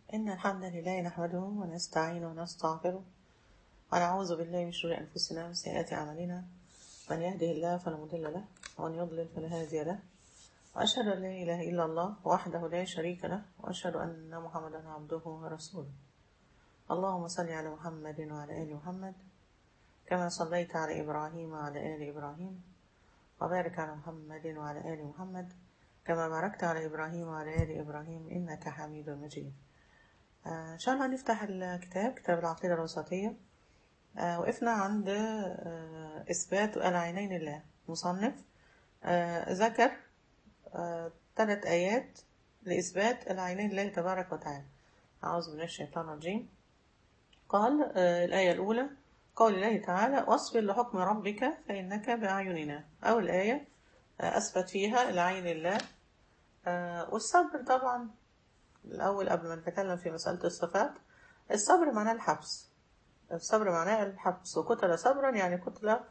إن الحمد لله نحمده ونستعينه ونستغفره ونعوذ بالله من شرور أنفسنا وسيئات أعمالنا من يهده الله فلا مضل له ومن يضلل فلا هادي له وأشهد أن لا إله إلا الله وحده لا شريك له وأشهد أن محمدا عبده ورسوله اللهم صل على محمد وعلى آل محمد كما صليت على إبراهيم وعلى آل إبراهيم وبارك على محمد وعلى آل محمد كما باركت على إبراهيم وعلى آل إبراهيم إنك حميد مجيد آه، إن شاء الله نفتح الكتاب كتاب العقيدة الوسطية آه، وقفنا عند آه، إثبات العينين لله مصنف آه، ذكر آه، ثلاث آيات لإثبات العينين لله تبارك وتعالى أعوذ من الشيطان الرجيم قال آه، الآية الأولى قول الله تعالى واصبر لحكم ربك فإنك بأعيننا أول آية آه، أثبت فيها العين الله آه، والصبر طبعا الأول قبل ما نتكلم في مسألة الصفات الصبر معناه الحبس الصبر معناه الحبس وقتل صبرا يعني قتل آه،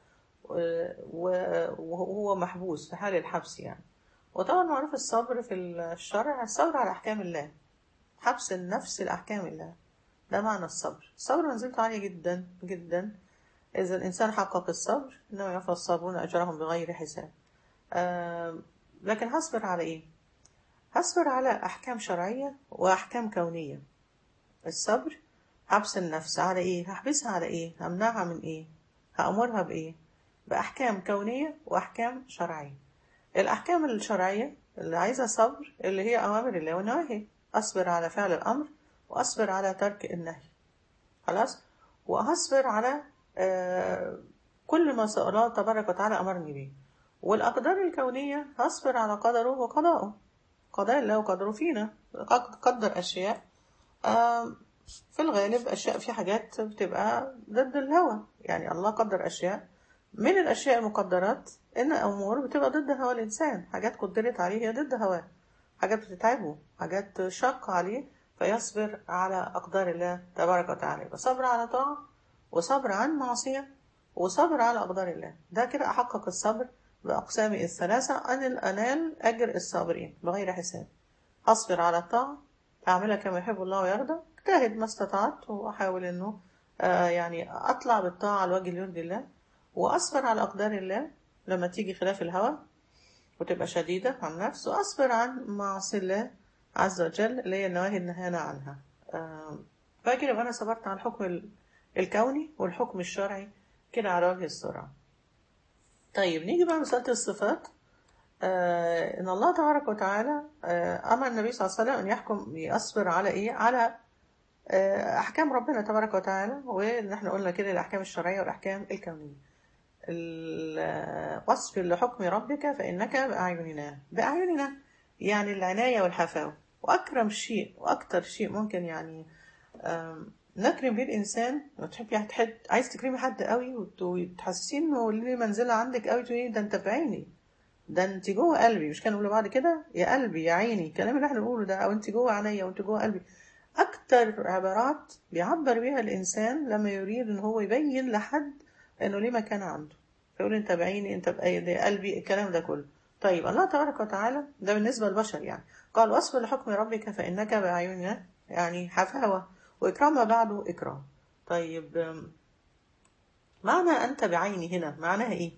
و- وهو محبوس في حال الحبس يعني وطبعا معروف الصبر في الشرع الصبر على أحكام الله حبس النفس لأحكام الله ده معنى الصبر الصبر منزلته عالية جدا جدا إذا الإنسان حقق الصبر إنما يوفى الصابرون أجرهم بغير حساب آم، لكن هصبر على إيه؟ هصبر على أحكام شرعية وأحكام كونية الصبر حبس النفس على إيه؟ هحبسها على إيه؟ همنعها من إيه؟ هأمرها بإيه؟ بأحكام كونية وأحكام شرعية الأحكام الشرعية اللي عايزة صبر اللي هي أوامر الله ونواهي أصبر على فعل الأمر وأصبر على ترك النهي خلاص وهصبر على آه، كل ما سأل الله تبارك وتعالى أمرني به والأقدار الكونية هصبر على قدره وقضائه قضاء الله وقدره فينا قد- قدر أشياء آم، في الغالب أشياء في حاجات بتبقى ضد الهوى يعني الله قدر أشياء من الأشياء المقدرات إن أمور بتبقى ضد هوى الإنسان حاجات قدرت عليه هي ضد هواه حاجات بتتعبه حاجات شاقة عليه فيصبر على أقدار الله تبارك وتعالى يبقى صبر على طاعة وصبر عن معصية وصبر على أقدار الله ده كده أحقق الصبر بأقسامه الثلاثة أن أنال أجر الصابرين بغير حساب أصبر على الطاعة أعملها كما يحب الله ويرضى اجتهد ما استطعت وأحاول إنه آه يعني أطلع بالطاعة على وجه يرضي الله وأصبر على أقدار الله لما تيجي خلاف الهوى وتبقى شديدة على النفس وأصبر عن معاصي الله عز وجل اللي هي النواهي النهانا عنها آم، فكده يبقى أنا صبرت على الحكم ال- الكوني والحكم الشرعي كده على وجه السرعة طيب نيجي بقى مسألة الصفات آه إن الله تبارك وتعالى آه أمر النبي صلى الله عليه وسلم أن يحكم يصبر على إيه على آه أحكام ربنا تبارك وتعالى وإن إحنا قلنا كده الأحكام الشرعية والأحكام الكونية ال- واصبر لحكم ربك فإنك بأعيننا بأعيننا يعني العناية والحفاوة وأكرم شيء وأكتر شيء ممكن يعني آم، نكرم بيه الإنسان لما تحبي هتحد عايز تكرمي حد قوي وت- وتحسسيه إنه ليه منزلة عندك قوي تقولي ده أنت في عيني ده أنت جوه قلبي مش كانوا بيقولوا بعد كده يا قلبي يا عيني الكلام اللي احنا بنقوله ده أو أنت جوه عينيا وأنت جوه قلبي أكتر عبارات بيعبر بيها الإنسان لما يريد إن هو يبين لحد إنه ليه مكان عنده فيقول أنت بعيني أنت بأيدي قلبي الكلام ده كله طيب الله تبارك وتعالى ده بالنسبة للبشر يعني قال واصبر لحكم ربك فإنك بأعيننا يعني حفاوة وإكرام ما بعده إكرام طيب أم، معنى أنت بعيني هنا معناها إيه؟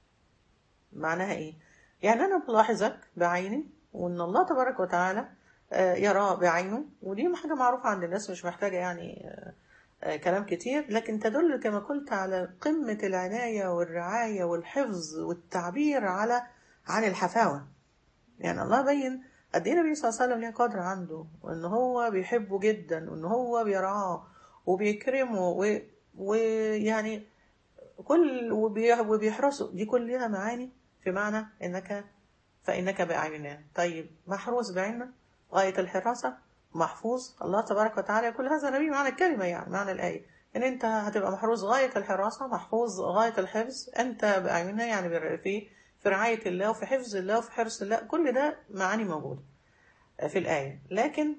معناها إيه؟ يعني أنا بلاحظك بعيني وإن الله تبارك وتعالى آه، يرى بعينه ودي حاجة معروفة عند الناس مش محتاجة يعني آه، آه، كلام كتير لكن تدل كما قلت على قمة العناية والرعاية والحفظ والتعبير على عن الحفاوة يعني الله بين قد ايه النبي صلى الله عليه وسلم ليه قدر عنده وان هو بيحبه جدا وان هو بيرعاه وبيكرمه و- ويعني كل وبي- وبيحرسه دي كلها معاني في معنى انك فانك باعيننا طيب محروس بعيننا غايه الحراسه محفوظ الله تبارك وتعالى يقول هذا نبي معنى الكلمه يعني معنى الايه ان انت هتبقى محروس غايه الحراسه محفوظ غايه الحفظ انت باعيننا يعني بر- في في رعايه الله وفي حفظ الله وفي حرص الله كل ده معاني موجوده في الايه لكن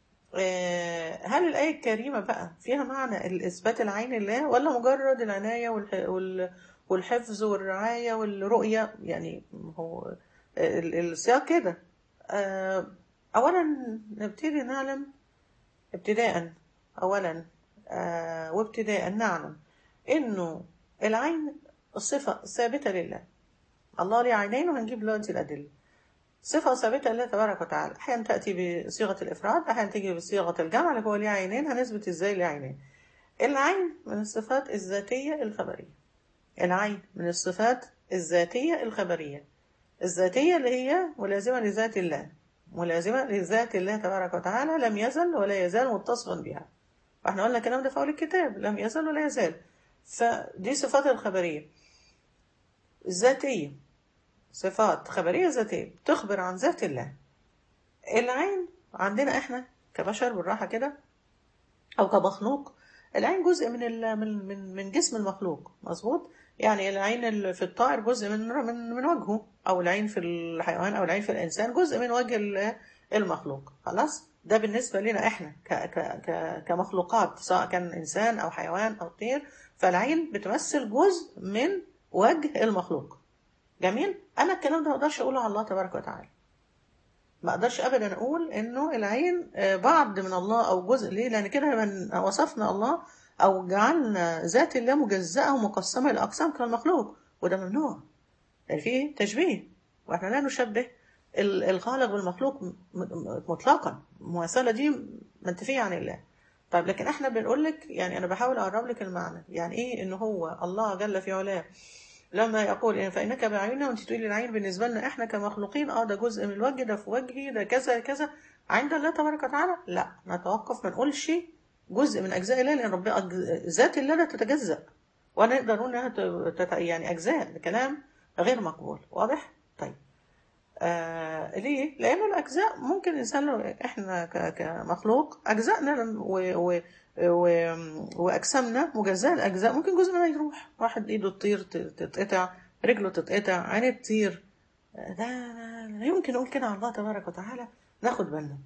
آه، هل الآية الكريمة بقى فيها معنى الإثبات العين لله ولا مجرد العناية والح- وال- والحفظ والرعاية والرؤية يعني هو ال- السياق كده آه، أولا نبتدي نعلم ابتداء أولا آه وابتداء نعلم إنه العين الصفة ثابتة لله الله ليه عينين وهنجيب دلوقتي الأدلة صفة ثابتة لله تبارك وتعالى أحيانا تأتي بصيغة الإفراد أحيانا تيجي بصيغة الجمع اللي هو ليه عينين هنثبت إزاي ليه عينين العين من الصفات الذاتية الخبرية العين من الصفات الذاتية الخبرية الذاتية اللي هي ملازمة لذات الله ملازمة لذات الله تبارك وتعالى لم يزل ولا يزال متصفا بها واحنا قلنا الكلام ده في أول الكتاب لم يزل ولا يزال فدي صفات الخبرية الذاتية صفات خبرية ذاتية تخبر عن ذات الله العين عندنا احنا كبشر بالراحة كده أو كمخلوق العين جزء من ال من من من جسم المخلوق مظبوط يعني العين اللي في الطائر جزء من من من وجهه او العين في الحيوان او العين في الانسان جزء من وجه ال- المخلوق خلاص ده بالنسبه لنا احنا ك ك ك كمخلوقات سواء كان انسان او حيوان او طير فالعين بتمثل جزء من وجه المخلوق جميل انا الكلام ده ما اقدرش اقوله على الله تبارك وتعالى ما اقدرش ابدا اقول انه العين آه، بعض من الله او جزء ليه لان كده من وصفنا الله او جعلنا ذات الله مجزأة ومقسمة لاقسام كالمخلوق وده ممنوع يعني فيه تشبيه واحنا لا نشبه ال- الخالق بالمخلوق م- م- مطلقا المماثلة دي منتفية عن الله طيب لكن احنا بنقول لك يعني انا بحاول اقرب لك المعنى يعني ايه ان هو الله جل في علاه لما يقول إن فإنك بأعيننا وأنت تقولي العين بالنسبة لنا إحنا كمخلوقين أه ده جزء من الوجه ده في وجهي ده كذا كذا عند الله تبارك وتعالى لا نتوقف ما نقولش جزء من أجزاء الله لأن ربنا أج- ذات الله لا تتجزأ ولا نقدر نقول إنها ت- تت- يعني أجزاء ده كلام غير مقبول واضح؟ طيب آه ليه؟ لأنه الأجزاء ممكن الإنسان لو إحنا ك- كمخلوق أجزائنا و و و وأجسامنا مجزأة الأجزاء ممكن جزء منها يروح واحد إيده تطير ت- تتقطع رجله تتقطع عينيه تطير آه، ده لا يمكن نقول كده على الله تبارك وتعالى ناخد بالنا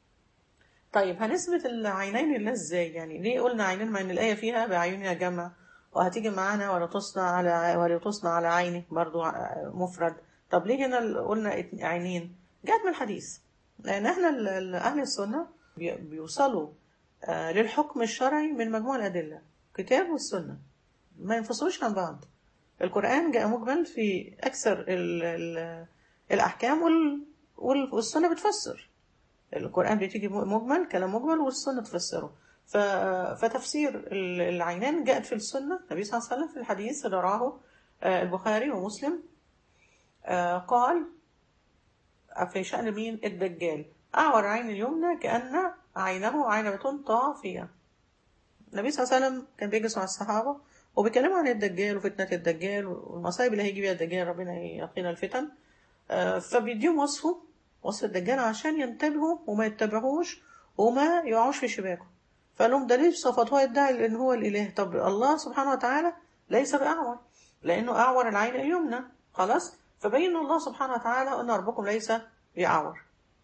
طيب هنثبت العينين لله ازاي يعني ليه قلنا عينين مع ان الآية فيها بعيونها جمع وهتيجي معانا ولا تصنع على ولا تصنع على عيني برضو ع- مفرد طب ليه هنا ال- قلنا ات- عينين جاءت من الحديث لان احنا ال- ال- اهل السنة بي- بيوصلوا آه، للحكم الشرعي من مجموع الأدلة كتاب والسنة ما ينفصلوش عن بعض القرآن جاء مجمل في أكثر ال ال الأحكام وال وال- والسنة بتفسر القرآن بتيجي مجمل كلام مجمل والسنة تفسره ف... فتفسير ال- العينين جاءت في السنة النبي صلى الله عليه وسلم في الحديث اللي رواه آه، البخاري ومسلم آه، قال في شأن مين الدجال أعور عين اليمنى كأن عينه عينة طافية النبي صلى الله عليه وسلم كان بيجلس مع الصحابة وبيكلموا عن الدجال وفتنة الدجال والمصايب اللي هيجي بيها الدجال ربنا يقينا الفتن آه، فبيديهم وصفه وصف الدجال عشان ينتبهوا وما يتبعوش وما يقعوش في شباكه فقال لهم ده ليه صفات هو يدعي ان هو الاله طب الله سبحانه وتعالى ليس باعور لانه اعور العين اليمنى خلاص فبين الله سبحانه وتعالى ان ربكم ليس باعور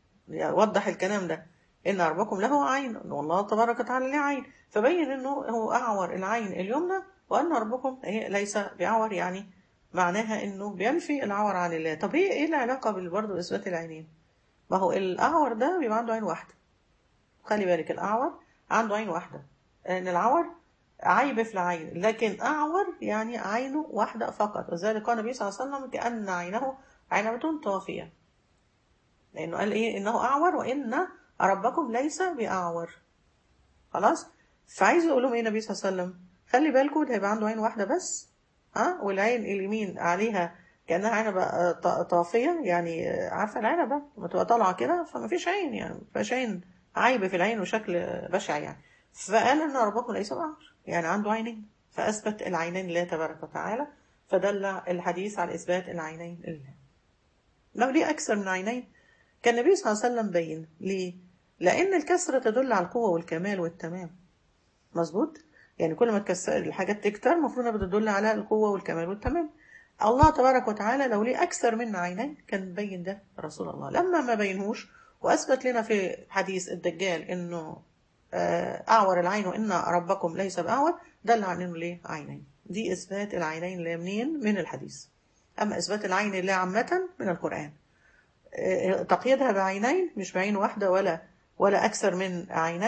وضح الكلام ده ان ربكم له عين والله تبارك وتعالى له عين فبين انه هو اعور العين اليمنى وان ربكم هي ليس باعور يعني معناها انه بينفي العور عن الله طب هي ايه العلاقه برضه باثبات العينين ما هو الاعور ده بيبقى عنده عين واحده خلي بالك الاعور عنده عين واحده لان العور عيب في العين لكن اعور يعني عينه واحده فقط وذلك قال النبي صلى الله عليه وسلم كان عينه عينة طافيه لانه قال ايه انه اعور وان ربكم ليس باعور خلاص فعايز يقول لهم ايه النبي صلى الله عليه وسلم خلي بالكم ده هيبقى عنده عين واحده بس ها والعين اليمين عليها كانها عنبه آه، ط- طافيه يعني آه، عارفه العنبه لما تبقى طالعه كده فما فيش عين يعني ما فيش عين عيب في العين وشكل آه، بشع يعني فقال ان ربكم ليس باعور يعني عنده عينين فاثبت العينين لله تبارك وتعالى فدل الحديث على اثبات العينين لله لو ليه اكثر من عينين كان النبي صلى الله عليه وسلم بين ليه لان الكسره تدل على القوه والكمال والتمام مظبوط يعني كل ما تكسر الحاجات تكتر المفروض انها بتدل على القوه والكمال والتمام الله تبارك وتعالى لو ليه اكثر من عينين كان بين ده رسول الله لما ما بينهوش واثبت لنا في حديث الدجال انه آه، اعور العين وان ربكم ليس باعور دل على انه ليه عينين دي اثبات العينين اللي منين من الحديث اما اثبات العين اللي عامه من القران آه، تقييدها بعينين مش بعين واحده ولا ولا اكثر من عينين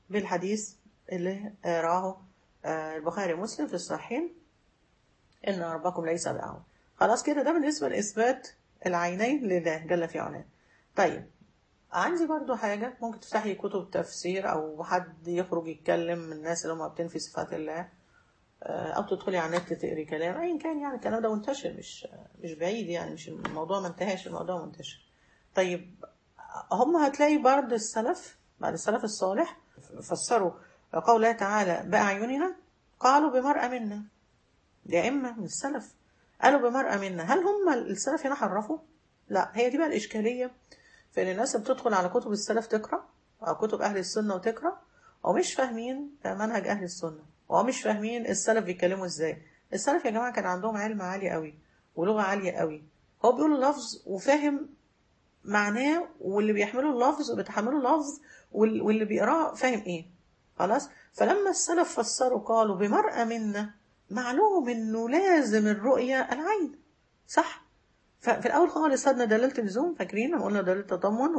بالحديث اللي آه، رواه آه، البخاري ومسلم في الصحيحين إن ربكم ليس بأعور خلاص كده ده بالنسبة لإثبات العينين لله جل في علاه طيب عندي برضو حاجة ممكن تفتحي كتب تفسير أو حد يخرج يتكلم من الناس اللي هم بتنفي صفات الله آه، أو تدخلي على النت تقري كلام أيا كان يعني الكلام ده منتشر مش مش بعيد يعني مش الموضوع ما انتهاش الموضوع منتشر طيب هم هتلاقي برضه السلف بعد السلف الصالح فسروا قوله تعالى بأعيننا قالوا بمرأة منا دي أئمة من السلف قالوا بمرأة منا هل هم السلف هنا حرفوا؟ لا هي دي بقى الإشكالية في إن الناس بتدخل على كتب السلف تقرأ أو كتب أهل السنة وتقرأ ومش فاهمين منهج أهل السنة ومش فاهمين السلف بيتكلموا إزاي السلف يا جماعة كان عندهم علم عالي قوي ولغة عالية قوي هو بيقول لفظ وفاهم معناه واللي بيحمله اللفظ وبيتحمله اللفظ وال- واللي بيقراه فاهم ايه خلاص فلما السلف فسروا قالوا بمرأة منا معلوم انه لازم الرؤية العين صح ففي الاول خالص خدنا دلالة اللزوم فاكرين لما قلنا دلالة التضمن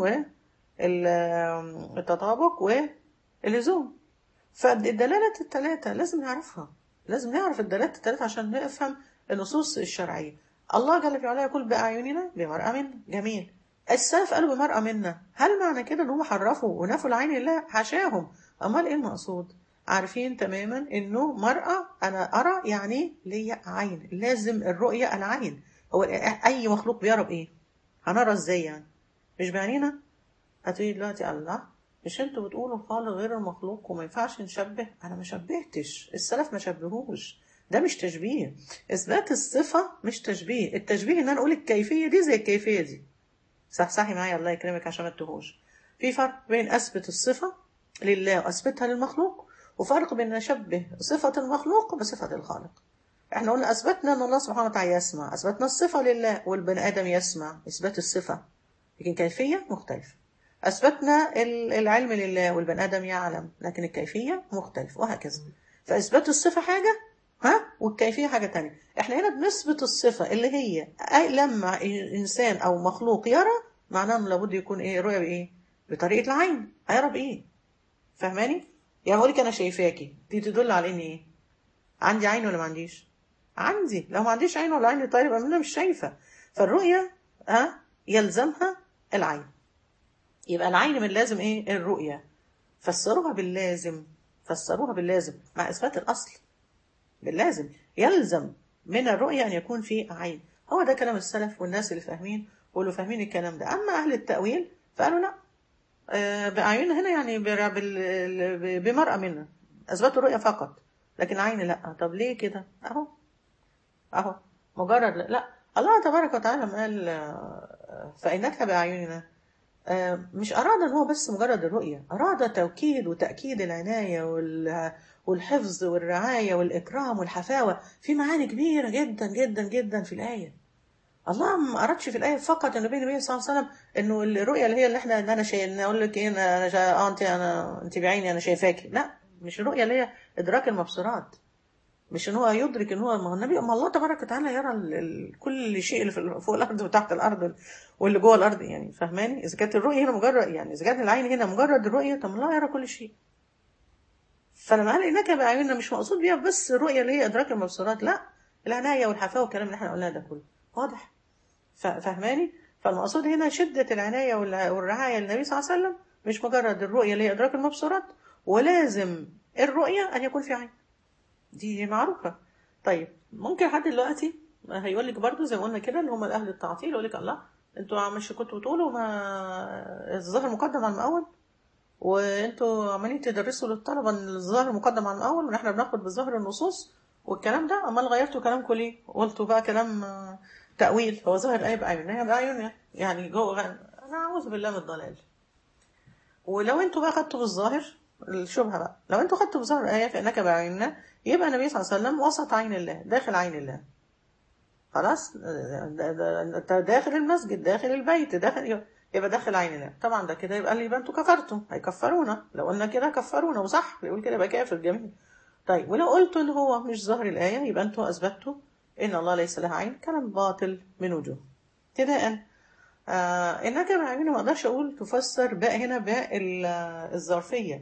والتطابق واللزوم فالدلالة الثلاثة لازم نعرفها لازم نعرف الدلالات الثلاثة عشان نفهم النصوص الشرعية الله جل في علاه يقول بأعيننا بمرأة منا جميل السلف قالوا بمرأة منا هل معنى كده ان هم حرفوا ونفوا العين الله حاشاهم امال ايه المقصود عارفين تماما انه مرأة انا ارى يعني ليا عين لازم الرؤية العين هو اي مخلوق بيرى بايه هنرى ازاي يعني مش بعينينا هتقولي دلوقتي الله مش انتوا بتقولوا خالق غير المخلوق وما ينفعش نشبه انا ما شبهتش السلف ما شبهوش ده مش تشبيه اثبات الصفة مش تشبيه التشبيه ان انا اقول الكيفية دي زي الكيفية دي صحصحي معايا الله يكرمك عشان ما تتوهوش في فرق بين اثبت الصفة لله واثبتها للمخلوق وفرق بين اشبه صفة المخلوق بصفة الخالق احنا قلنا اثبتنا ان الله سبحانه وتعالى يسمع اثبتنا الصفة لله والبني ادم يسمع اثبات الصفة لكن كيفية مختلفة اثبتنا ال- العلم لله والبني ادم يعلم لكن الكيفية مختلفة وهكذا فاثبات الصفة حاجة ها والكيفية حاجة تانية احنا هنا بنثبت الصفة اللي هي أي لما انسان او مخلوق يرى معناه انه لابد يكون ايه رؤية بايه بطريقة العين هيرى بايه فاهماني يعني اقول لك انا شايفاكي دي تدل على ان ايه عندي عين ولا ما عنديش عندي لو ما عنديش عين ولا عين طيب يبقى انا مش شايفة فالرؤية ها يلزمها العين يبقى العين من لازم ايه الرؤية فسروها باللازم فسروها باللازم مع اثبات الاصل باللازم يلزم من الرؤية أن يكون في عين هو ده كلام السلف والناس اللي فاهمين واللي فاهمين الكلام ده أما أهل التأويل فقالوا لا آه، بأعيننا هنا يعني بر- بال- بمرأة منا أثبتوا الرؤية فقط لكن عين لا طب ليه كده أهو أهو مجرد لا, لا. الله تبارك وتعالى لما قال آه، فإنك بأعيننا آه، مش أراد أن هو بس مجرد الرؤية أراد توكيد وتأكيد العناية وال- والحفظ والرعاية والإكرام والحفاوة في معاني كبيرة جدا جدا جدا في الآية الله ما أردش في الآية فقط أن بين النبي صلى الله عليه وسلم إنه الرؤية اللي هي اللي إحنا إن أنا شايف أقول لك إيه أنا أنا شا... آه أنت أنا أنت بعيني أنا شايفاكي لا مش الرؤية اللي هي إدراك المبصرات مش ان هو يدرك ان هو ما هو النبي ما الله تبارك وتعالى يرى ال... ال... كل شيء اللي في ال- فوق الارض وتحت الارض واللي جوه الارض يعني فاهماني اذا كانت الرؤيه هنا مجرد يعني اذا كانت العين هنا مجرد الرؤيه طب الله يرى كل شيء فلما قال انك باعيننا مش مقصود بيها بس الرؤيه اللي هي ادراك المبصرات لا العنايه والحفاوه والكلام اللي احنا قلناه ده كله واضح ف- فاهماني فالمقصود هنا شده العنايه والع- والرعايه للنبي صلى الله عليه وسلم مش مجرد الرؤيه اللي هي ادراك المبصرات ولازم الرؤيه ان يكون في عين دي معروفة طيب ممكن حد دلوقتي هيقول لك برضه زي ما قلنا كده اللي هم الاهل التعطيل يقول لك الله انتوا مش كنتوا بتقولوا ما الظاهر مقدم على المأول وانتوا عمالين تدرسوا للطلبة ان الظاهر مقدم على المأول وان احنا بناخد بظاهر النصوص والكلام ده امال غيرتوا كلامكم ليه؟ قلتوا بقى كلام آه، تأويل هو ظاهر الآية بأعين هي بأعين يعني جوه انا اعوذ بالله من الضلال ولو انتوا بقى خدتوا بالظاهر الشبهه بقى لو انتوا خدتوا بظاهر الايه فانك بعيننا يبقى النبي صلى الله عليه وسلم وسط عين الله داخل عين الله خلاص ده- ده- انت داخل المسجد داخل البيت داخل يبقى داخل عين الله طبعا ده كده يبقى اللي يبقى انتوا كفرتوا هيكفرونا لو قلنا كده كفرونا وصح اللي يقول كده يبقى كافر جميل طيب ولو قلتوا ان هو مش ظاهر الايه يبقى انتوا اثبتوا ان الله ليس له عين كلام باطل من وجوه ابتداء آه انك بعينه ما اقدرش اقول تفسر باء هنا باء ال- الظرفيه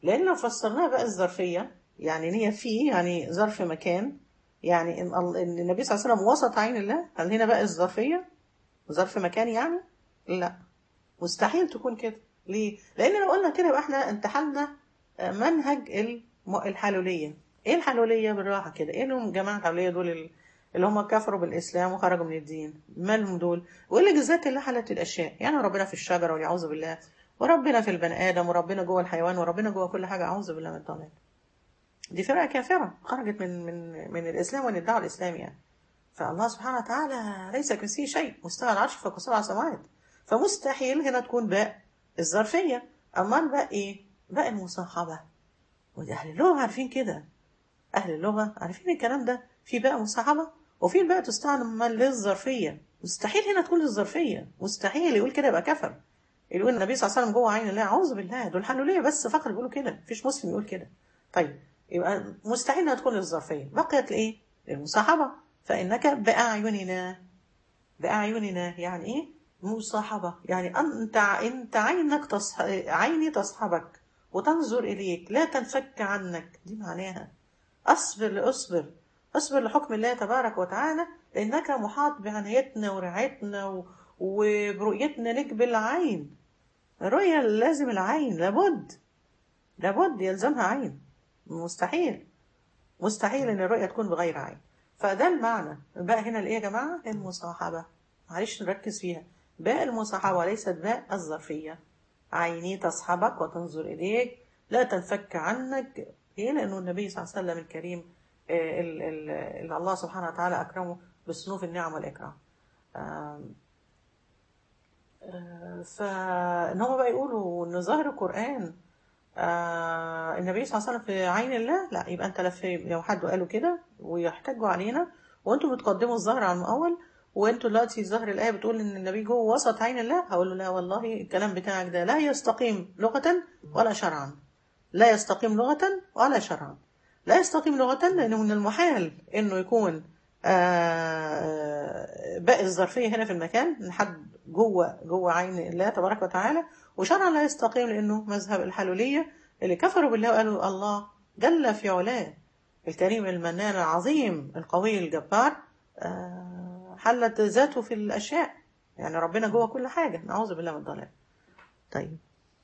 لان لو فسرناها بقى الظرفيه يعني إن هي في يعني ظرف مكان يعني ان ال- إن النبي صلى الله عليه وسلم وسط عين الله هل هنا بقى الظرفيه ظرف مكان يعني لا مستحيل تكون كده ليه لان لو قلنا كده يبقى احنا انتحلنا آه، منهج الم- الحلوليه ايه الحلوليه بالراحه كده ايه اللي جماعه الحلوليه دول ال- اللي هم كفروا بالاسلام وخرجوا من الدين مالهم دول ويقول لك ذات الله حلت الاشياء يعني ربنا في الشجره والعياذ بالله وربنا في البني ادم وربنا جوه الحيوان وربنا جوه كل حاجه اعوذ بالله من الضلال دي فرقه كافره خرجت من من من الاسلام ومن الدعوه الاسلام يعني فالله سبحانه وتعالى ليس كمثله شيء مستوى العرش فوق سبع سماوات فمستحيل هنا تكون باء الظرفيه اما باء ايه باء المصاحبه ودي اهل اللغه عارفين كده اهل اللغه عارفين الكلام ده في باء مصاحبه وفي الباء تستعمل للظرفيه مستحيل هنا تكون للظرفيه مستحيل يقول كده يبقى كفر يقول النبي صلى الله عليه وسلم جوه عين الله اعوذ بالله دول حلوليه بس فقط بيقولوا كده مفيش مسلم يقول كده طيب يبقى مستحيل انها تكون للظرفيه بقيت لايه للمصاحبه فانك باعيننا باعيننا يعني ايه مصاحبه يعني انت انت عينك تصح... عيني تصحبك وتنظر اليك لا تنفك عنك دي معناها اصبر لاصبر اصبر لحكم الله تبارك وتعالى لانك محاط بعنايتنا ورعايتنا و... وبرؤيتنا لك بالعين الرؤية لازم العين لابد لابد يلزمها عين مستحيل مستحيل ان الرؤية تكون بغير عين فده المعنى بقى هنا الايه يا جماعة المصاحبة معلش نركز فيها باء المصاحبة وليست باء الظرفية عيني تصحبك وتنظر إليك لا تنفك عنك ليه لأنه النبي صلى الله عليه وسلم الكريم آه، ال- ال- اللي الله سبحانه وتعالى أكرمه بصنوف النعم والإكرام آم، آه، فإن هم بقى يقولوا إن ظاهر القرآن آه النبي صلى الله عليه وسلم في عين الله لا يبقى انت لف لو حد قالوا كده ويحتجوا علينا وانتم بتقدموا الظاهر على المؤول وانتوا دلوقتي ظاهر الايه بتقول ان النبي جوه وسط عين الله هقول له لا والله الكلام بتاعك ده لا يستقيم لغه ولا شرعا لا يستقيم لغه ولا شرعا لا يستقيم لغه لانه من المحال انه يكون آه، باقي الظرفيه هنا في المكان إن حد جوه جوه عين الله تبارك وتعالى وشرعا لا يستقيم لانه مذهب الحلوليه اللي كفروا بالله وقالوا الله جل في علاه الكريم المنان العظيم القوي الجبار آه، حلت ذاته في الاشياء يعني ربنا جوه كل حاجه نعوذ بالله من الضلال طيب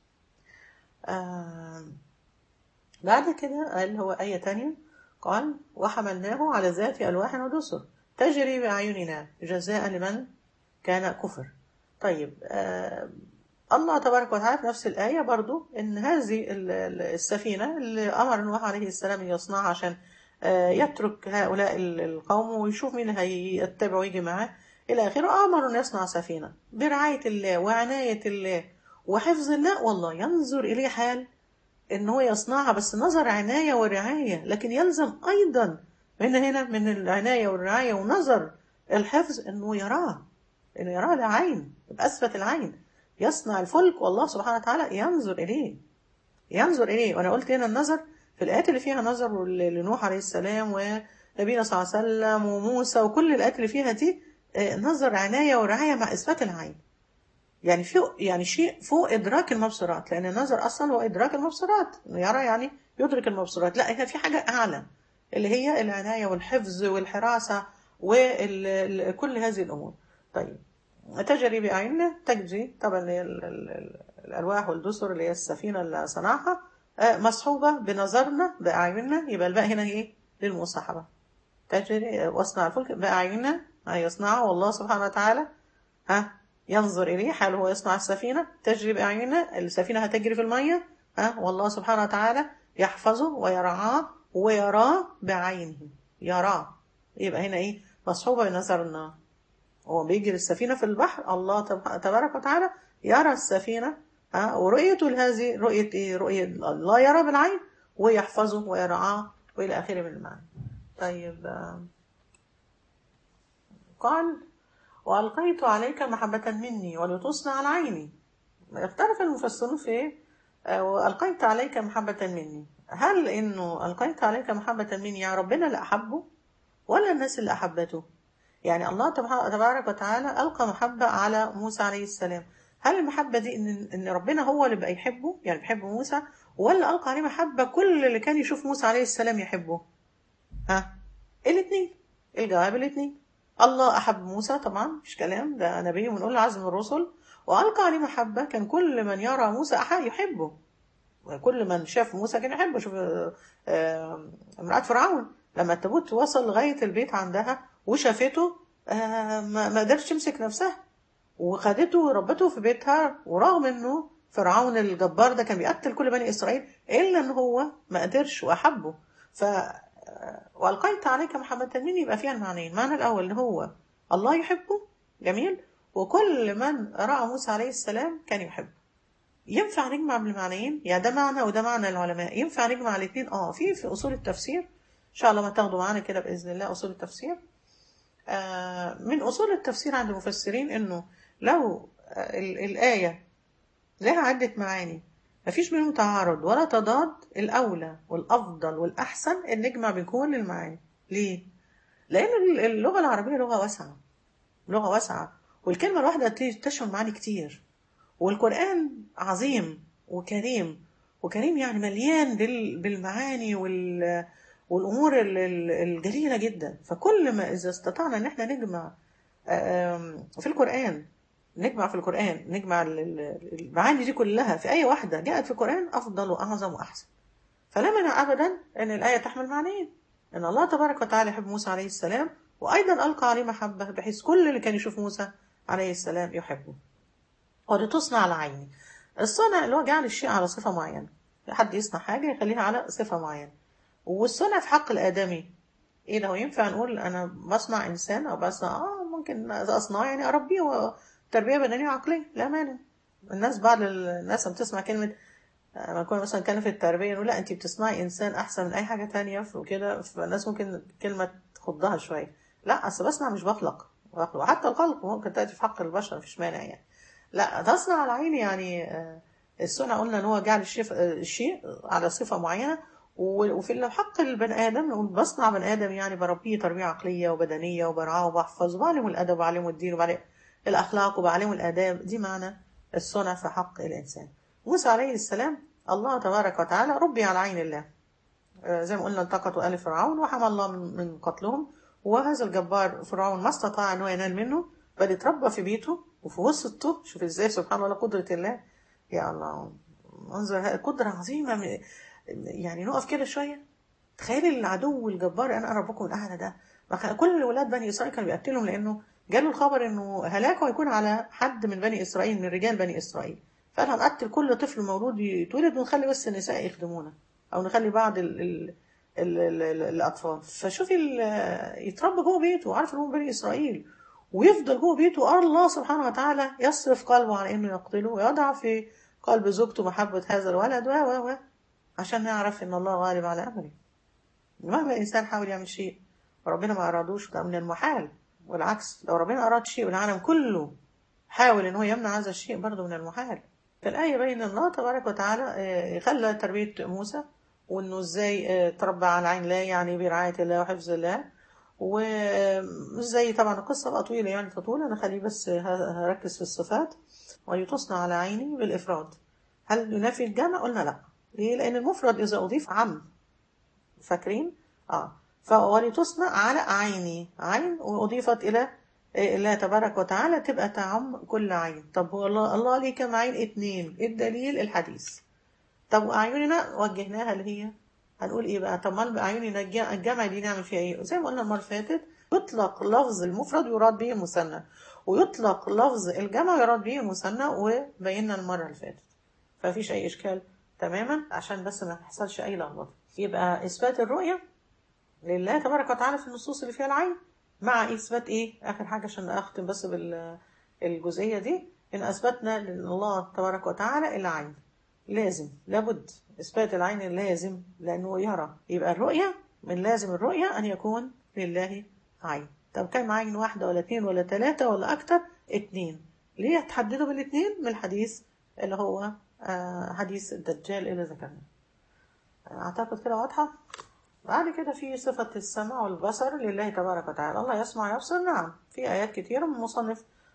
آه بعد كده قال هو آية تانية قال وحملناه على ذات ألواح ودسر تجري بأعيننا جزاء لمن كان كفر طيب آه الله تبارك وتعالى في نفس الآية برضو إن هذه ال- ال- السفينة اللي أمر نوح عليه السلام أن يصنعها عشان آه، يترك هؤلاء ال- القوم ويشوف مين اللي هيتبعه ويجي معاه إلى آخره أمر أن يصنع سفينة برعاية الله وعناية الله وحفظ الله والله ينظر إليه حال ان هو يصنعها بس نظر عناية ورعاية لكن يلزم ايضا من هنا من العناية والرعاية ونظر الحفظ انه يراه انه يراه العين بأسفة العين يصنع الفلك والله سبحانه وتعالى ينظر اليه ينظر اليه وانا قلت هنا النظر في الايات اللي فيها نظر لنوح عليه السلام ونبينا صلى الله عليه وسلم وموسى وكل الايات اللي فيها دي آه، نظر عناية ورعاية مع اثبات العين يعني فوق يعني شيء فوق ادراك المبصرات لان النظر اصلا هو ادراك المبصرات إنه يرى يعني يدرك المبصرات لا هي في حاجه اعلى اللي هي العنايه والحفظ والحراسه وكل هذه الامور طيب تجري باعيننا تجري طبعا اللي هي ال- ال- ال- الارواح والدسر اللي هي السفينه اللي صنعها آه، مصحوبه بنظرنا باعيننا يبقى الباء هنا ايه للمصاحبه تجري واصنع الفلك باعيننا يصنعه والله سبحانه وتعالى ها ينظر إليه حال هو يصنع السفينة تجري بأعيننا السفينة هتجري في المية ها والله سبحانه وتعالى يحفظه ويرعاه ويراه بعينه يراه يبقى هنا إيه مصحوبة بنظر النار هو بيجري السفينة في البحر الله تب- تبارك وتعالى يرى السفينة ها ورؤيته لهذه رؤية إيه رؤية الله يرى بالعين ويحفظه ويرعاه وإلى آخره من المعنى طيب آه، قال وألقيت عليك محبة مني ولتصنع على عيني اختلف المفسرون في إيه؟ آه، وألقيت عليك محبة مني هل إنه ألقيت عليك محبة مني يا ربنا اللي أحبه ولا الناس اللي أحبته يعني الله تبع- تبارك وتعالى ألقى محبة على موسى عليه السلام هل المحبة دي إن, إن ربنا هو اللي بقى يحبه يعني بيحب موسى ولا ألقى عليه محبة كل اللي كان يشوف موسى عليه السلام يحبه ها الاثنين الجواب الاثنين الله أحب موسى طبعا مش كلام ده نبي من أولي عزم الرسل وألقى عليه محبة كان كل من يرى موسى أحد يحبه كل من شاف موسى كان يحبه شوف آه، آه، امرأة فرعون لما التابوت وصل لغاية البيت عندها وشافته آه، ما ما قدرتش تمسك نفسها وخدته وربته في بيتها ورغم انه فرعون الجبار ده كان بيقتل كل بني اسرائيل الا ان هو ما قدرش واحبه ف والقيت عليك محبة مني يبقى فيها المعنيين المعنى الاول ان هو الله يحبه جميل وكل من راى موسى عليه السلام كان يحبه ينفع نجمع بالمعنيين يعني ده معنى وده معنى العلماء ينفع نجمع الاثنين اه في في اصول التفسير ان شاء الله ما تاخدوا معانا كده باذن الله اصول التفسير آه، من أصول التفسير عند المفسرين إنه لو آه، ال- الآية لها عدة معاني مفيش بينهم تعارض ولا تضاد الأولى والأفضل والأحسن إن نجمع بين كل المعاني ليه؟ لأن ال- اللغة العربية لغة واسعة لغة واسعة والكلمة الواحدة ت- تشمل معاني كتير والقرآن عظيم وكريم وكريم يعني مليان بال- بالمعاني وال والأمور ال- ال- الجليلة جدا فكل ما إذا استطعنا إن احنا نجمع آم، في القرآن نجمع في القرآن نجمع ال- ال- المعاني دي كلها في آية واحدة جاءت في القرآن أفضل وأعظم وأحسن فلا مانع أبدا أن الآية تحمل معنيين أن الله تبارك وتعالى يحب موسى عليه السلام وأيضا ألقى عليه محبة بحيث كل اللي كان يشوف موسى عليه السلام يحبه ولتصنع على عيني الصنع اللي هو جعل الشيء على صفة معينة حد يصنع حاجة يخليها على صفة معينة والصنع في حق الآدمي ايه لو ينفع نقول انا بصنع انسان او بصنع اه ممكن اصنع يعني اربيه وتربيه بدنيه وعقليه لا مانع الناس بعض الناس لما بتسمع كلمه آه، لما نكون مثلا كان في التربيه نقول لا انت بتصنعي انسان احسن من اي حاجه تانية وكده فالناس ممكن كلمه تخضها شويه لا اصل بصنع مش بخلق بخلق وحتى الخلق ممكن تاتي في حق البشر مفيش مانع يعني لا تصنع على العين يعني آه، الصنع قلنا ان هو جعل الشيء الشيء على صفه معينه و- وفي حق البني ادم نقول بصنع بني ادم يعني بربيه تربيه عقليه وبدنيه وبرعاه وبحفظه وبعلمه الادب وبعلمه الدين وبعلمه الاخلاق وبعلمه الاداب دي معنى الصنع في حق الانسان موسى عليه السلام الله تبارك وتعالى ربي على عين الله آه، زي ما قلنا التقطوا آل فرعون وحمى الله من من قتلهم وهذا الجبار فرعون ما استطاع ان هو ينال منه بل اتربى في بيته وفي وسطه شوف ازاي سبحان الله قدرة الله يا الله منظر هذه قدرة عظيمة من- يعني نقف كده شوية تخيل العدو الجبار انا ربكم الاعلى ده ما كان- كل ولاد بني اسرائيل كانوا بيقتلهم لانه جاله الخبر انه هلاكه هيكون على حد من بني اسرائيل من رجال بني اسرائيل فقال هنقتل كل طفل مولود يتولد ونخلي بس النساء يخدمونا او نخلي بعض ال ال ال ال ال الاطفال فشوفي ال- يتربى جوه بيته وعارف ان هو بني اسرائيل ويفضل جوه بيته الله سبحانه وتعالى يصرف قلبه على انه يقتله ويضع في قلب زوجته محبة هذا الولد و و و عشان نعرف ان الله غالب على امره مهما الانسان حاول يعمل شيء وربنا ما ارادوش ده من المحال والعكس لو ربنا اراد شيء والعالم كله حاول ان هو يمنع هذا الشيء برضه من المحال فالآية بين الله تبارك وتعالى آه، خلى تربية موسى وانه ازاي آه، تربى على عين الله يعني برعاية الله وحفظ الله وزي طبعا القصة بقى طويلة يعني تطول انا خليه بس ه- هركز في الصفات ولتصنع على عيني بالإفراد هل ينافي الجمع قلنا لا ليه لأن المفرد إذا أضيف عم فاكرين اه فولتصنع على عيني عين وأضيفت إلى الله تبارك وتعالى تبقى تعم كل عين طب هو الله الله ليه كم عين اتنين الدليل الحديث طب وأعيننا وجهناها اللي هي هنقول ايه بقى طب ما أعيننا الج- الجمع دي نعمل فيها ايه زي ما قلنا المرة اللي فاتت يطلق لفظ المفرد ويراد به المثنى ويطلق لفظ الجمع ويراد به المثنى وبينا المرة اللي فاتت فمفيش أي إشكال تماما عشان بس ما يحصلش أي لخبطة يبقى إثبات الرؤية لله تبارك وتعالى في النصوص اللي فيها العين مع إثبات إيه آخر حاجة عشان أختم بس بالجزئية دي إن أثبتنا لله تبارك وتعالى العين لازم لابد إثبات العين لازم لأنه يرى يبقى الرؤية من لازم الرؤية أن يكون لله عين طب كان عين واحدة ولا اتنين ولا تلاتة ولا أكتر اتنين ليه تحددوا بالاتنين من الحديث اللي هو آه حديث الدجال اللي ذكرنا أعتقد كده واضحة بعد كده في صفة السمع والبصر لله تبارك وتعالى الله يسمع ويبصر نعم في آيات كتيرة من المصنف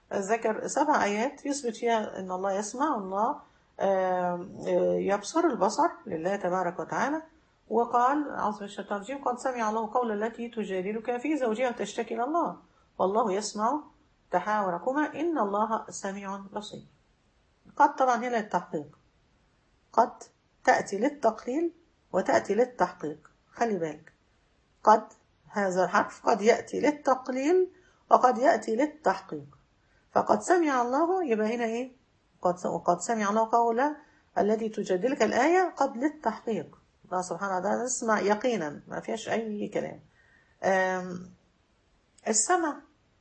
ذكر سبع آيات يثبت فيها أن الله يسمع والله آه، آه، يبصر البصر لله تبارك وتعالى وقال أعوذ بالله من الشيطان الرجيم قد سمع الله قول التي تجادلك في زوجها وتشتكي إلى الله والله يسمع تحاوركما إن الله سميع بصير قد طبعا هنا للتحقيق قد تأتي للتقليل وتأتي للتحقيق خلي بالك قد هذا الحرف قد يأتي للتقليل وقد يأتي للتحقيق فقد سمع الله يبقى هنا إيه قد وقد سمع الله قول التي تجادلك الآية قد للتحقيق الله سبحانه وتعالى نسمع يقينا ما فيهاش أي كلام آم، السمع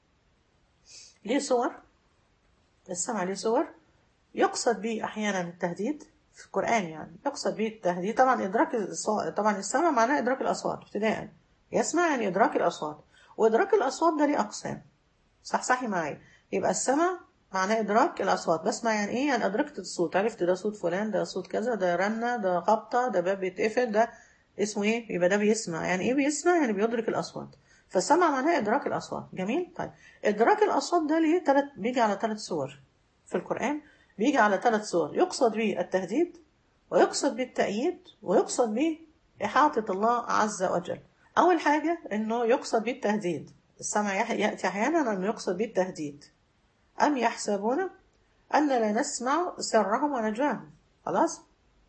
ليه صور السمع ليه صور يقصد به أحيانا التهديد في القرآن يعني يقصد به التهديد طبعا إدراك الصوت طبعا السمع معناه إدراك الأصوات ابتداء يسمع يعني إدراك الأصوات وإدراك الأصوات ده ليه أقسام صح صحي معايا يبقى السمع معناه إدراك الأصوات بسمع يعني إيه يعني أدركت الصوت عرفت ده صوت فلان ده صوت كذا ده رنة ده خبطة ده باب بيتقفل ده اسمه إيه يبقى ده بيسمع يعني إيه بيسمع يعني بيدرك الأصوات فالسمع معناه إدراك الأصوات جميل طيب إدراك الأصوات ده ليه تلت بيجي على ثلاث صور في القرآن بيجي على ثلاث صور يقصد به التهديد ويقصد به التأييد ويقصد به إحاطة الله عز وجل أول حاجة إنه يقصد به التهديد السمع يح- يأتي أحيانا أنه يقصد به التهديد أم يحسبون أن لا نسمع سرهم ونجواهم خلاص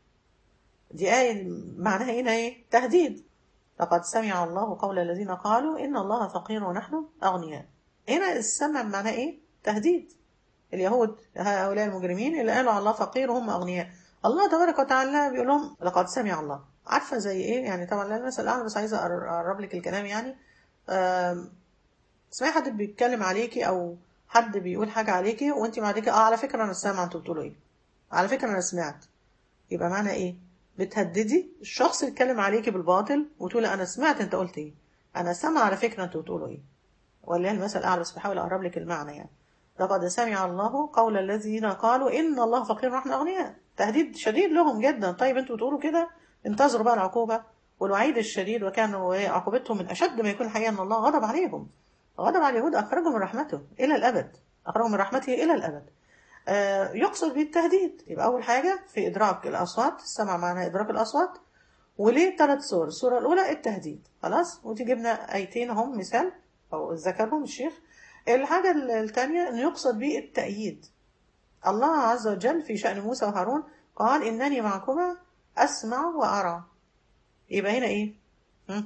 دي آية معناها هنا إيه تهديد لقد سمع الله قول الذين قالوا إن الله فقير ونحن أغنياء هنا السمع معناه إيه تهديد اليهود هؤلاء المجرمين اللي قالوا على الله فقير وهم أغنياء الله تبارك وتعالى بيقول لهم لقد سمع الله عارفة زي إيه يعني طبعا لا المثل الأعلى بس عايزة أقر- أقرب لك الكلام يعني آم، تسمعي حد بيتكلم عليكي أو حد بيقول حاجة عليكي وأنت بعد كده أه على فكرة أنا سامعة أنتوا بتقولوا إيه على فكرة أنا سمعت يبقى معنى إيه بتهددي الشخص اللي اتكلم عليكي بالباطل وتقولي أنا سمعت أنت قلت إيه أنا سامعة على فكرة أنتوا بتقولوا إيه ولا المثل الأعلى بس بحاول أقرب لك المعنى يعني لقد سمع الله قول الذين قالوا إن الله فقير ونحن أغنياء تهديد شديد لهم جدا طيب أنتوا بتقولوا كده انتظروا بقى العقوبة والوعيد الشديد وكانوا عقوبتهم من أشد ما يكون الحقيقة أن الله غضب عليهم غضب على اليهود أخرجهم من رحمته إلى الأبد أخرجهم من رحمته إلى الأبد آه، يقصد به التهديد يبقى أول حاجة في إدراك الأصوات السمع معناها إدراك الأصوات وليه ثلاث صور الصورة الأولى التهديد خلاص ودي جبنا آيتين هم مثال أو ذكرهم الشيخ الحاجة الثانية أن يقصد به التأييد الله عز وجل في شأن موسى وهارون قال إنني معكما أسمع وأرى يبقى هنا إيه هم؟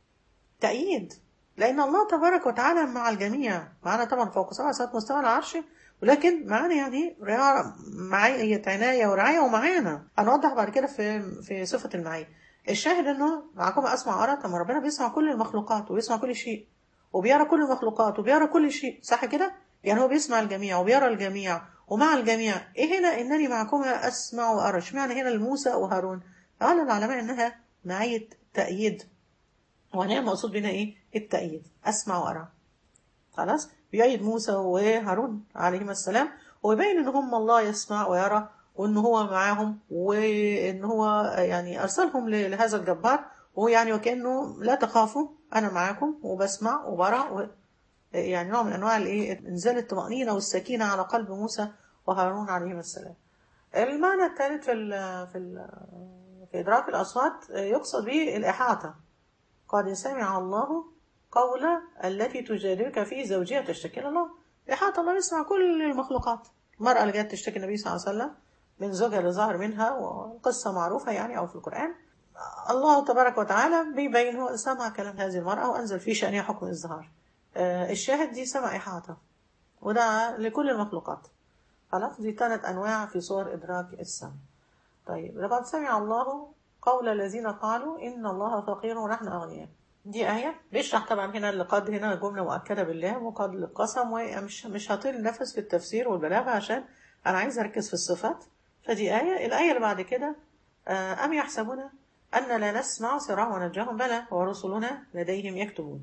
تأييد لأن الله تبارك وتعالى مع الجميع معنا طبعا فوق سبع سبعة مستوى العرش ولكن معانا يعني رعاية معية عناية ورعاية ومعانا هنوضح بعد كده في في صفة المعية الشاهد انه معكم اسمع ارى طب ما ربنا بيسمع كل المخلوقات وبيسمع كل شيء وبيرى كل المخلوقات وبيرى كل شيء صح كده يعني هو بيسمع الجميع وبيرى الجميع ومع الجميع ايه هنا انني معكما اسمع وارى اشمعنى هنا لموسى وهارون قال العلماء انها معية تأييد وهنا المقصود بنا ايه التأييد اسمع وارى خلاص بيأيد موسى وهارون عليهما السلام ويبين ان هم الله يسمع ويرى وان هو معاهم وان هو يعني ارسلهم ل- لهذا الجبار ويعني وكانه لا تخافوا انا معاكم وبسمع وبرى و يعني نوع من انواع الايه انزال الطمانينه والسكينه على قلب موسى وهارون عليهما السلام المعنى الثالث في ال في ال في ادراك الاصوات يقصد به الاحاطه قد سمع الله قول التي تجادلك في زوجها تشتكي إلى الله إحاطة الله يسمع كل المخلوقات المرأة اللي جت تشتكي النبي صلى الله عليه وسلم من زوجها اللي ظهر منها وقصة معروفة يعني أو في القرآن الله تبارك وتعالى بيبين هو سمع كلام هذه المرأة وأنزل في شأنها حكم الظهار آه، الشاهد دي سمع إحاطة وده لكل المخلوقات خلاص دي ثلاث أنواع في صور إدراك السمع طيب لقد سمع الله قول الذين قالوا إن الله فقير ونحن أغنياء دي آية بيشرح طبعا هنا لقد هنا جملة مؤكدة بالله وقد للقسم ومش مش هطيل النفس في التفسير والبلاغة عشان أنا عايز أركز في الصفات فدي آية الآية اللي بعد كده آه، أم يحسبون أن لا نسمع سرهم ونجاهم بلى ورسلنا لديهم يكتبون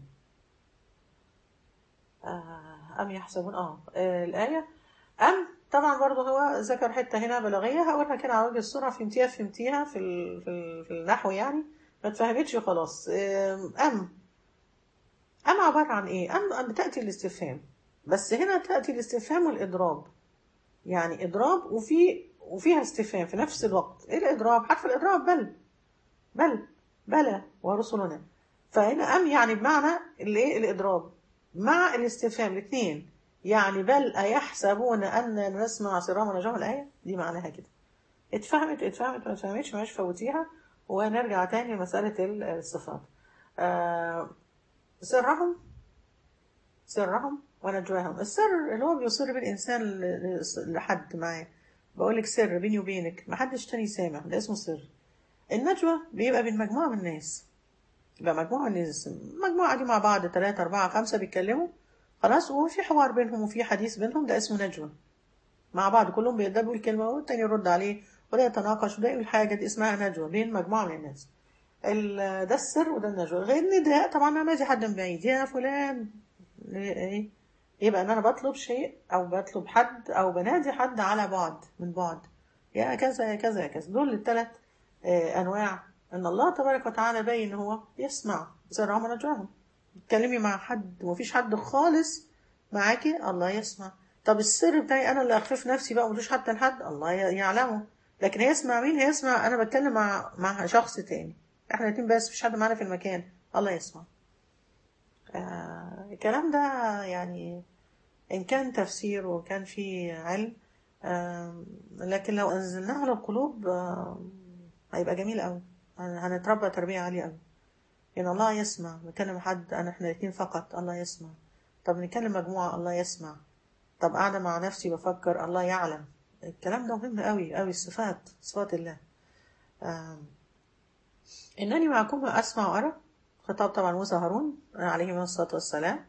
آه، أم يحسبون آه آه، الآية أم طبعا برضه هو ذكر حتة هنا بلاغية هقولها كده على وجه السرعة فهمتيها فهمتيها في ال... في, ال... في النحو يعني ما اتفهمتش خلاص آم، أم أم عبارة عن إيه؟ أم أم بتأتي الاستفهام بس هنا تأتي الاستفهام والإضراب يعني إضراب وفي وفيها استفهام في نفس الوقت إيه الإضراب؟ حرف الإضراب بل بل بلى ورسلنا فهنا أم يعني بمعنى الإيه الإضراب مع الاستفهام الاثنين يعني بل أيحسبون أن نسمع سرهم ونجاهم الآية دي معناها كده اتفهمت اتفهمت ما اتفهمتش مش فوتيها ونرجع تاني لمسألة الصفات آه سرهم سرهم ونجواهم السر اللي هو بيصر بالإنسان ل- لحد معاه بقول لك سر بيني وبينك ما حدش تاني سامع ده اسمه سر النجوى بيبقى بين مجموعة من الناس يبقى مجموعة من الناس مجموعة قاعدين مع بعض ثلاثة أربعة خمسة بيتكلموا خلاص وفي حوار بينهم وفي حديث بينهم ده اسمه نجوى مع بعض كلهم بيقول كلمة والتاني يرد عليه وده يتناقش وده يقول حاجة دي اسمها نجوى بين مجموعة من الناس ال- ده السر وده النجوى غير نداء طبعا انا نادي حد من بعيد يا فلان ايه يبقى ان انا بطلب شيء او بطلب حد او بنادي حد على بعد من بعد يا كذا يا كذا يا كذا دول الثلاث انواع ان الله تبارك وتعالى باين ان هو يسمع سرهم ونجواهم تتكلمي مع حد ومفيش حد خالص معاكي الله يسمع طب السر بتاعي انا اللي اخفف نفسي بقى ومفيش حتى لحد الله يعلمه لكن هيسمع مين هيسمع انا بتكلم مع مع شخص تاني احنا الاتنين بس مفيش حد معانا في المكان الله يسمع آه الكلام ده يعني إن كان تفسير وكان فيه علم آه لكن لو أنزلناه على القلوب آه هيبقى جميل أوي هنتربى تربية عالية أوي إن الله يسمع نكلم حد أنا إحنا الاتنين فقط الله يسمع طب نكلم مجموعة الله يسمع طب قاعدة مع نفسي بفكر الله يعلم الكلام ده مهم أوي أوي الصفات صفات الله آه إنني معكم أسمع وأرى خطاب طبعا موسى هارون عليهم الصلاة والسلام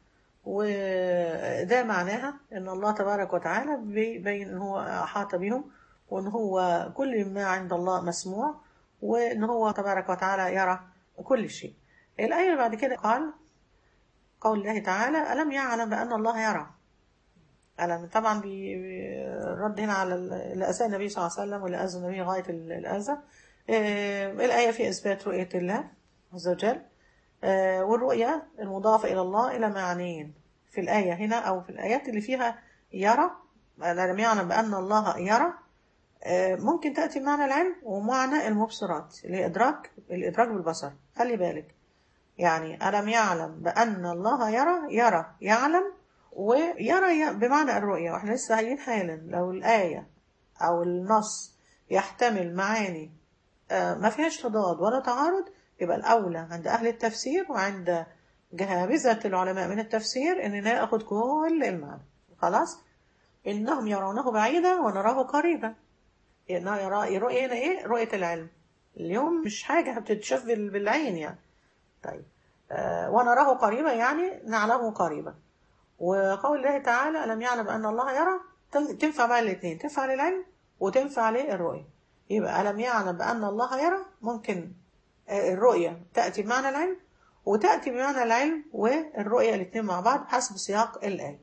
وده معناها ان الله تبارك وتعالى بيبين ان هو احاط بهم وان هو كل ما عند الله مسموع وان هو تبارك وتعالى يرى كل شيء الآية اللي بعد كده قال قول الله تعالى ألم يعلم بأن الله يرى ألم طبعا بيرد هنا على اللي أساء النبي صلى الله عليه وسلم واللي أذى النبي غاية الأذى الآية في إثبات رؤية الله عز وجل والرؤية المضافة إلى الله إلى معنيين في الآية هنا أو في الآيات اللي فيها يرى لم يعلم بأن الله يرى ممكن تأتي بمعنى العلم ومعنى المبصرات اللي هي إدراك الإدراك بالبصر خلي بالك يعني ألم يعلم بأن الله يرى يرى يعلم ويرى بمعنى الرؤية واحنا لسه قايلين حالا لو الآية أو النص يحتمل معاني ما فيهاش تضاد ولا تعارض يبقى الأولى عند أهل التفسير وعند جهابذة العلماء من التفسير إن ناخد كل المعنى خلاص إنهم يرونه بعيدا ونراه قريبا إنه يرى رؤية هنا إيه رؤية العلم اليوم مش حاجة بتتشاف بالعين يعني طيب آه ونراه قريبا يعني نعلمه قريبا وقول الله تعالى ألم يعلم أن الله يرى تنفع بقى الاثنين تنفع للعلم وتنفع للرؤية يبقى ألم يعلم بأن الله يرى ممكن الرؤية تأتي بمعنى العلم وتأتي بمعنى العلم والرؤية الاثنين مع بعض حسب سياق الآية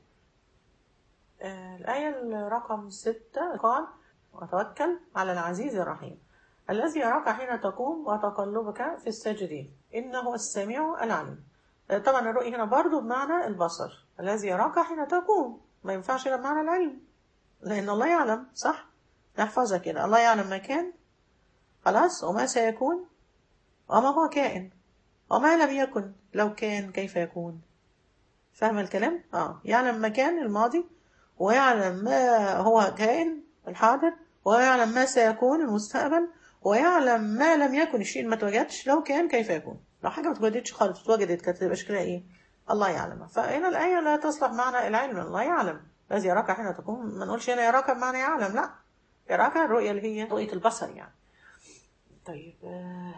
الآية الرقم ستة قال وتوكل على العزيز الرحيم الذي يراك حين تقوم وتقلبك في الساجدين إنه السميع العليم طبعا الرؤية هنا برضو بمعنى البصر الذي يراك حين تقوم ما ينفعش إلا بمعنى العلم لأن الله يعلم صح نحفظها كده الله يعلم ما كان خلاص وما سيكون وما هو كائن وما لم يكن لو كان كيف يكون فاهم الكلام؟ اه يعلم مكان الماضي ويعلم ما هو كائن الحاضر ويعلم ما سيكون المستقبل ويعلم ما لم يكن الشيء ما توجدش لو كان كيف يكون لو حاجة ما توجدتش خالص اتوجدت كانت تبقى شكلها ايه الله يعلم فهنا الآية لا تصلح معنى العلم الله يعلم الذي يراك حين تقوم ما نقولش هنا يراك بمعنى يعلم لا يراك الرؤية اللي هي رؤية البصر يعني طيب آه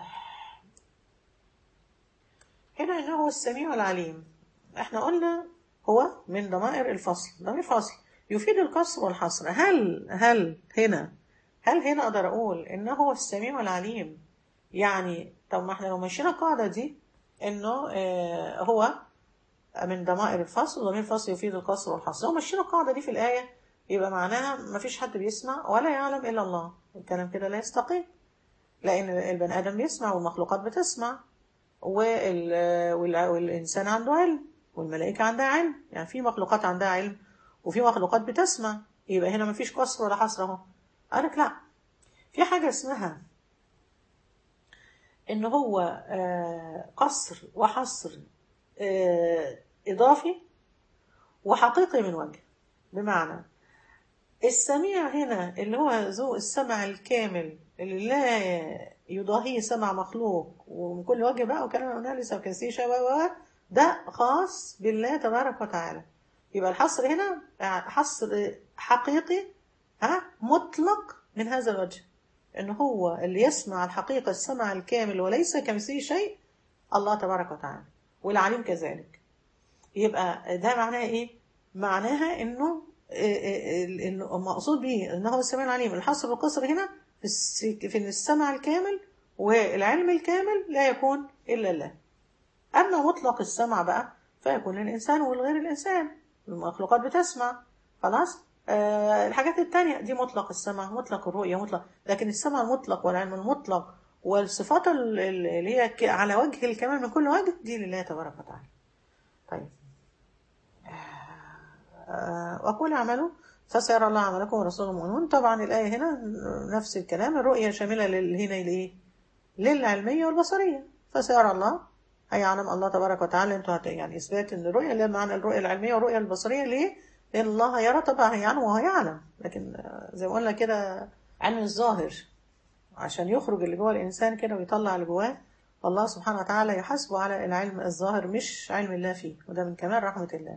هنا انه هو السميع العليم احنا قلنا هو من ضمائر الفصل ضمير فصل يفيد القصر والحصر هل هل هنا هل هنا اقدر اقول انه هو السميع العليم يعني طب ما احنا لو مشينا القاعدة دي انه اه هو من ضمائر الفصل ضمير الفصل يفيد القصر والحصر لو مشينا القاعدة دي في الآية يبقى معناها ما فيش حد بيسمع ولا يعلم إلا الله الكلام كده لا يستقيم لأن البني آدم بيسمع والمخلوقات بتسمع والإنسان عنده علم والملائكة عندها علم يعني في مخلوقات عندها علم وفي مخلوقات بتسمع يبقى هنا مفيش قصر ولا حصر اهو قالك لا في حاجة اسمها ان هو آه، قصر وحصر آه، اضافي وحقيقي من وجه بمعنى السميع هنا اللي هو ذو السمع الكامل اللي لا يضاهيه سمع مخلوق ومن كل وجه بقى وكلام قلنا لسه وكنسيه شباب ده خاص بالله تبارك وتعالى يبقى الحصر هنا حصر حقيقي ها مطلق من هذا الوجه ان هو اللي يسمع الحقيقة السمع الكامل وليس كمثله شيء الله تبارك وتعالى والعليم كذلك يبقى ده معناه ايه معناها انه انه مقصود به انه هو السميع العليم الحصر والقصر هنا في الس- في السمع الكامل والعلم الكامل لا يكون الا الله اما مطلق السمع بقى فيكون للانسان ولغير الانسان المخلوقات بتسمع خلاص آه الحاجات التانية دي مطلق السمع مطلق الرؤية مطلق لكن السمع المطلق والعلم المطلق والصفات ال- ال- اللي هي ك- على وجه الكمال من كل وجه دي لله تبارك وتعالى طيب آه، وقول اعملوا فسيرى الله عملكم ورسوله المؤمنون طبعا الآية هنا نفس الكلام الرؤية شاملة لل- هنا لإيه؟ للعلمية والبصرية فسيرى الله هيعلم الله تبارك وتعالى انتوا هت... يعني اثبات ان الرؤية اللي هي معنى الرؤية العلمية والرؤية البصرية ليه؟ لأن الله يرى طبعا هيعلم وهو يعلم لكن آه، زي ما قلنا كده علم الظاهر عشان يخرج اللي جوه الإنسان كده ويطلع اللي جواه الله سبحانه وتعالى يحاسبه على العلم الظاهر مش علم الله فيه وده من كمال رحمة الله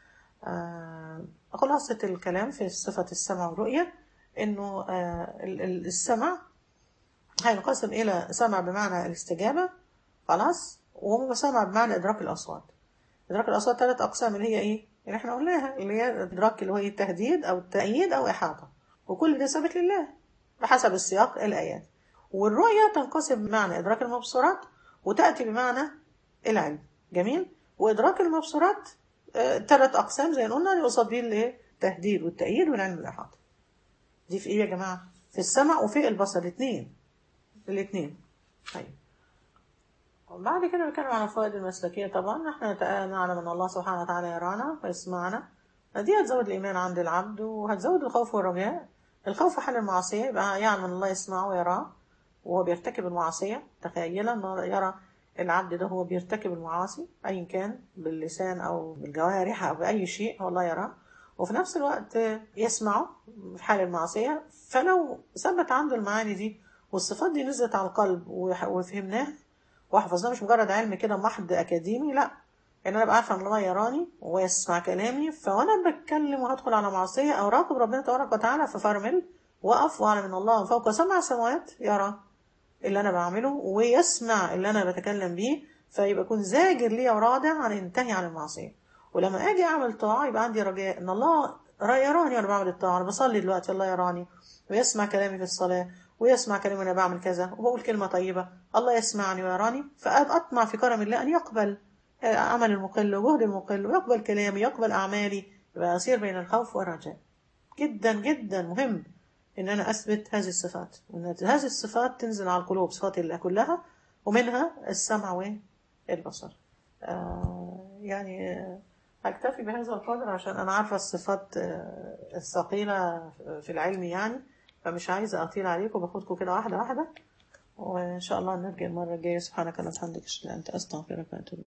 آه، خلاصة الكلام في صفة السمع والرؤية إنه آه، ال- ال- السمع هينقسم إلى سمع بمعنى الاستجابة خلاص وسمع بمعنى إدراك الأصوات إدراك الأصوات ثلاث أقسام اللي هي إيه؟ اللي إحنا قلناها اللي هي إدراك اللي هو إيه؟ التهديد أو التأييد أو إحاطة وكل ده ثابت لله بحسب السياق الآيات والرؤية تنقسم بمعنى إدراك المبصرات وتأتي بمعنى العلم جميل وإدراك المبصرات ثلاث أقسام زي ما قلنا اللي قصاد بيه الايه؟ التهديد والتأييد والعلم الإحاطة دي في إيه يا جماعة؟ في السمع وفي البصر الاثنين الاثنين طيب بعد كده بنتكلم على الفوائد المسلكية طبعا احنا تع- نعلم ان الله سبحانه وتعالى يرانا ويسمعنا دي هتزود الإيمان عند العبد وهتزود الخوف والرجاء الخوف حال المعصية يبقى يعلم ان الله يسمعه ويراه وهو بيرتكب المعصية تخيلا انه يرى العبد ده هو بيرتكب المعاصي أيا كان باللسان أو بالجوارح أو بأي شيء هو الله يراه وفي نفس الوقت يسمعه في حال المعصية فلو ثبت عنده المعاني دي والصفات دي نزلت على القلب وح- وفهمناه وحفظناه مش مجرد علم كده محض أكاديمي لا ان انا ابقى عارفه ان الله يراني ويسمع كلامي فوانا بتكلم وهدخل على معصيه او راقب ربنا تبارك وتعالى ففرمل وقف واعلم ان الله فوق سبع سماوات يرى اللي انا بعمله ويسمع اللي انا بتكلم بيه فيبقى يكون زاجر لي ورادع عن ينتهي عن المعصيه ولما اجي اعمل طاعه يبقى عندي رجاء ان الله را- يراني وانا بعمل الطاعه انا بصلي دلوقتي الله يراني ويسمع كلامي في الصلاه ويسمع كلامي وانا بعمل كذا وبقول كلمه طيبه الله يسمعني ويراني فاطمع في كرم الله ان يقبل عمل المقل وجهد المقل ويقبل كلامي يقبل أعمالي يبقى أصير بين الخوف والرجاء جدا جدا مهم إن أنا أثبت هذه الصفات وإن هذه الصفات تنزل على القلوب صفات الله كلها ومنها السمع والبصر آه يعني آه، هكتفي بهذا القدر عشان أنا عارفة الصفات آه، الثقيلة في العلم يعني فمش عايزة أطيل عليكم باخدكم كده واحدة واحدة وإن شاء الله نرجع المرة الجاية سبحانك اللهم وبحمدك أشهد أن لا إله إلا أنت أستغفرك وأتوب إليك